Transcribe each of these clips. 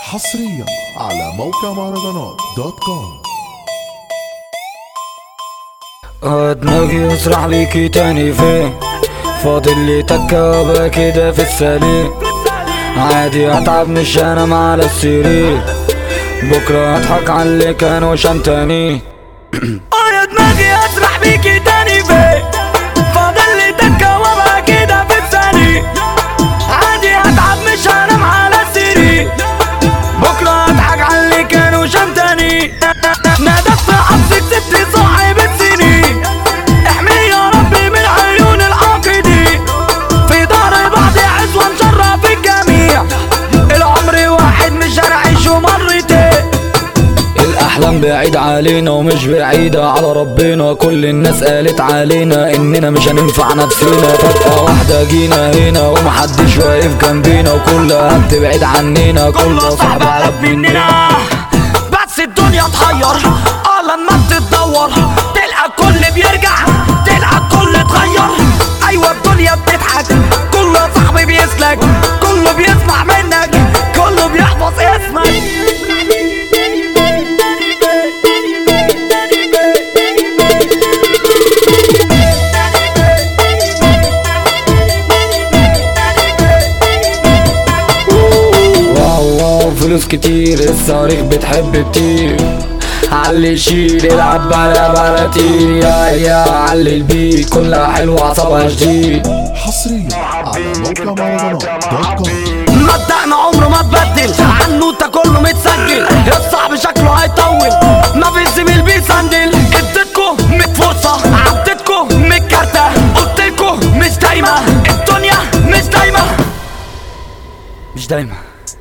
حصريا على موقع مهرجانات دوت كوم اه دماغي اسرح بيكي تاني فين فاضل لي تكة وابقى كده في السليم عادي اتعب مش انام على السرير بكرة اضحك على اللي كانوا شمتاني اه يا دماغي اسرح بيكي تاني فين فاضل لي تكة وابقى كده في السليم عادي اتعب مش انام على السرير بكرة اضحك على اللي كانوا شمتاني نادت في حبسك ست صاحب السنين احمي يا ربي من عيون العاقدين في ظهر بعض عزوة نشرف الجميع العمر واحد مش هنعيشه مرتين الأحلام بعيد علينا ومش بعيدة على ربنا كل الناس قالت علينا إننا مش هننفع نفسنا فجأة واحدة جينا هنا ومحدش واقف جنبينا وكلها بتبعد عننا كل صاحب عرف مننا بس الدنيا تغير اه لما بتتدور تلقى الكل بيرجع تلقى الكل اتغير ايوه الدنيا بتضحك كل صاحبي بيسلك كله بيسمع منك كله بيحفظ اسمك واو واو فلوس كتير الصواريخ بتحب كتير علي شيل العب على بلاتي يا يا علي البيت كلها حلوة عصبها جديد حصريا على موقع مهرجانات دوت كوم مبدأنا عمره ما اتبدل عنوته كله متسجل الصعب شكله هيطول ما في زميل بيسندل اديتكو ميت فرصة عديتكو ميت كارتة قلتلكو مش دايما الدنيا مش دايما مش دايما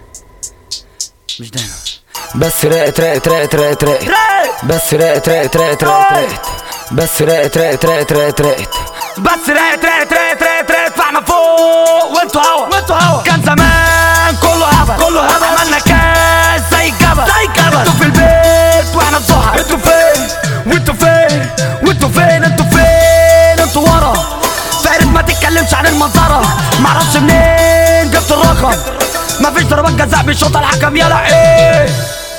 مش دايما بس راقت راقت راقت راقت راقت بس راقت راقت راقت راقت راقت بس راقت راقت راقت راقت راقت بس راقت راقت راقت راقت راقت فاحنا فوق وانتوا هوا وانتوا هوا كان زمان كله هبل كله هبل عملنا كاس زي الجبل زي الجبل انتوا في البيت واحنا في صحة انتوا فين وانتوا فين وانتوا فين انتوا فين انتوا ورا فارس ما تتكلمش عن المنظرة معرفش منين جبت الرقم مفيش ضربات جزاء بالشوطة الحكم يلا ايه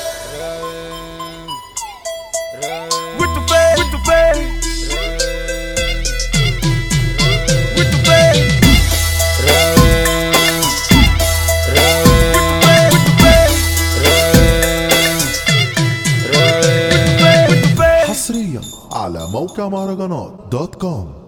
وانتوا فين وانتوا فين وانتوا فين حصريا على موقع مهرجانات دوت كوم